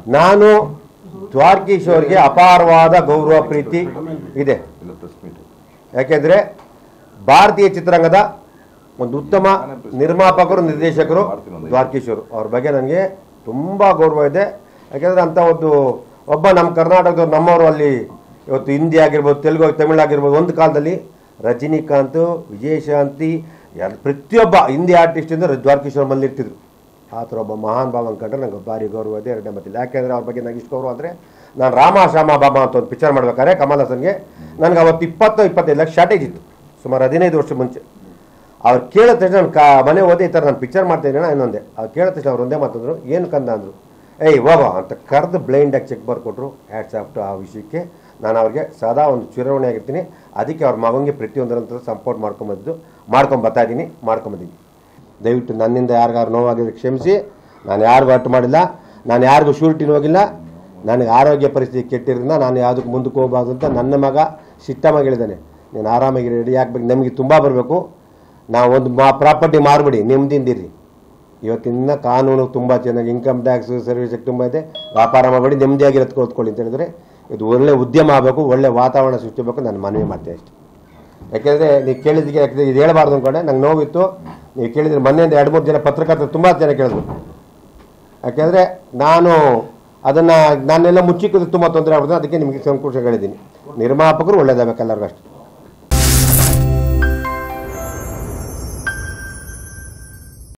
ನಾನು ದ್ವಾರಕೀಶ್ ಅವರಿಗೆ ಅಪಾರವಾದ ಗೌರವ ಪ್ರೀತಿ ಇದೆ ಇಲ್ಲ ಪ್ರೆಸ್ ಮೀಟ್ ಯಾಕೆಂದರೆ ಭಾರತೀಯ ಚಿತ್ರರಂಗದ ಒಂದು ಉತ್ತಮ ನಿರ್ಮಾಪಕರು ನಿರ್ದೇಶಕರು ದ್ವಾರಕೀಶವರು ಅವ್ರ ಬಗ್ಗೆ ನನಗೆ ತುಂಬ ಗೌರವ ಇದೆ ಯಾಕೆಂದರೆ ಅಂಥ ಒಂದು ಒಬ್ಬ ನಮ್ಮ ಕರ್ನಾಟಕದವ್ರು ನಮ್ಮವರು ಅಲ್ಲಿ ಇವತ್ತು ಹಿಂದಿ ಆಗಿರ್ಬೋದು ತೆಲುಗು ತಮಿಳು ಆಗಿರ್ಬೋದು ಒಂದು ಕಾಲದಲ್ಲಿ ರಜನಿಕಾಂತ್ ವಿಜಯಶಾಂತಿ ಎಲ್ಲ ಪ್ರತಿಯೊಬ್ಬ ಹಿಂದಿ ಆರ್ಟಿಸ್ಟಿಂದ ದ್ವಾರಕೀಶವ್ರ ಮನೇಲಿ ಇರ್ತಿದ್ರು ಆ ಥರ ಒಬ್ಬ ಮಹಾನ್ ಭಾವ ಕಂಡ್ರೆ ನಂಗೆ ಭಾರಿ ಗೌರವ ಇದೆ ಎರಡನೇ ಮತ್ತಿಲ್ಲ ಯಾಕೆಂದರೆ ಅವ್ರ ಬಗ್ಗೆ ನನಗೆ ಇಷ್ಟು ಗೌರವ ಅಂದರೆ ನಾನು ರಾಮ ಶ್ಯಾಮ ಬಾಬಾ ಅಂತ ಒಂದು ಪಿಕ್ಚರ್ ಮಾಡ್ಬೇಕಾದ್ರೆ ಕಮಲ್ ಹಾಸನ್ಗೆ ನನಗೆ ಅವತ್ತು ಇಪ್ಪತ್ತು ಇಪ್ಪತ್ತೈದು ಲಕ್ಷ ಶಾರ್ಟೇಜ್ ಇತ್ತು ಸುಮಾರು ಹದಿನೈದು ವರ್ಷ ಮುಂಚೆ ಅವ್ರು ಕೇಳಿದ ತಕ್ಷಣ ನಾನು ಕಾ ಮನೆ ಓದಿ ಈ ಥರ ನಾನು ಪಿಕ್ಚರ್ ಮಾಡ್ತಾಯಿದ್ದೇನೆ ಇನ್ನೊಂದೇ ಅವ್ರು ಕೇಳಿದ ತಕ್ಷಣ ಅವ್ರು ಒಂದೇ ಮಾತಂದ್ರು ಏನು ಕಂದ ಅಂದರು ಏಯ್ ಹೋಗೋ ಅಂತ ಕರೆದು ಬ್ಲೈಂಡಾಗಿ ಚೆಕ್ ಬರ್ಕೊಟ್ರು ಹ್ಯಾಟ್ಸ್ ಆಫ್ಟು ಆ ವಿಷಯಕ್ಕೆ ನಾನು ಅವ್ರಿಗೆ ಸದಾ ಒಂದು ಚಿರವಣಿ ಆಗಿರ್ತೀನಿ ಅದಕ್ಕೆ ಅವ್ರ ಮಗನಿಗೆ ಪ್ರತಿಯೊಂದರಂತ ಸಪೋರ್ಟ್ ಮಾಡ್ಕೊಂಬದ್ದು ಮಾಡ್ಕೊಂಡು ಬರ್ತಾ ಇದ್ದೀನಿ ಮಾಡ್ಕೊಂಬಂದಿದ್ದೀನಿ ದಯವಿಟ್ಟು ನನ್ನಿಂದ ಯಾರಿಗಾರು ನೋವಾಗಿದ್ರೆ ಕ್ಷಮಿಸಿ ನಾನು ಯಾರಿಗೂ ಅಟ್ಟು ಮಾಡಿಲ್ಲ ನಾನು ಯಾರಿಗೂ ಶೂರಿಟಿನ ಹೋಗಿಲ್ಲ ನನಗೆ ಆರೋಗ್ಯ ಪರಿಸ್ಥಿತಿ ಕೆಟ್ಟಿರೋದ್ರಿಂದ ನಾನು ಯಾವುದಕ್ಕೆ ಮುಂದಕ್ಕೆ ಹೋಗಬಾರ್ದು ಅಂತ ನನ್ನ ಮಗ ಸಿಟ್ಟಮಾಗಿ ಹೇಳಿದ್ದಾನೆ ನೀನು ಆರಾಮಾಗಿ ರೆಡಿ ಯಾಕೆ ನಮಗೆ ತುಂಬ ಬರಬೇಕು ನಾವು ಒಂದು ಮಾ ಪ್ರಾಪರ್ಟಿ ಮಾರ್ಬಿಡಿ ನೆಮ್ಮದಿಯಿಂದಿರಿ ಇವತ್ತಿನ ಕಾನೂನು ತುಂಬ ಚೆನ್ನಾಗಿ ಇನ್ಕಮ್ ಟ್ಯಾಕ್ಸ್ ಸರ್ವಿಸ್ ತುಂಬ ಇದೆ ವ್ಯಾಪಾರ ಮಾಡಬೇಡಿ ನೆಮ್ಮದಿಯಾಗಿ ಓದ್ಕೊಳ್ಳಿ ಅಂತ ಹೇಳಿದ್ರೆ ಇದು ಒಳ್ಳೆ ಉದ್ಯಮ ಆಗಬೇಕು ಒಳ್ಳೆ ವಾತಾವರಣ ಸೃಷ್ಟಿಬೇಕು ನಾನು ಮನವಿ ಮಾಡ್ತೇನೆ ಅಷ್ಟೇ ಯಾಕೆಂದರೆ ನೀವು ಕೇಳಿದ್ದಕ್ಕೆ ಯಾಕಂದರೆ ಇದು ಹೇಳಬಾರ್ದು ಅಂದ್ಕೊಂಡೆ ನಂಗೆ ನೋವಿತ್ತು ನೀವು ಕೇಳಿದ್ರೆ ಮೊನ್ನೆಯಿಂದ ಎರಡು ಮೂರು ಜನ ಪತ್ರಕರ್ತರು ತುಂಬ ಜನ ಕೇಳಿದ್ರು ಯಾಕೆಂದರೆ ನಾನು ಅದನ್ನು ನಾನೆಲ್ಲ ಮುಚ್ಚಿಕ್ಕಿದ್ರೆ ತುಂಬ ತೊಂದರೆ ಆಗ್ಬಿಡುತ್ತೆ ಅದಕ್ಕೆ ನಿಮಗೆ ಸಂಕೋಚ ಹೇಳಿದ್ದೀನಿ ನಿರ್ಮಾಪಕರು ಒಳ್ಳೇದಾಗಬೇಕು ಎಲ್ಲರಿಗೂ ಅಷ್ಟೇ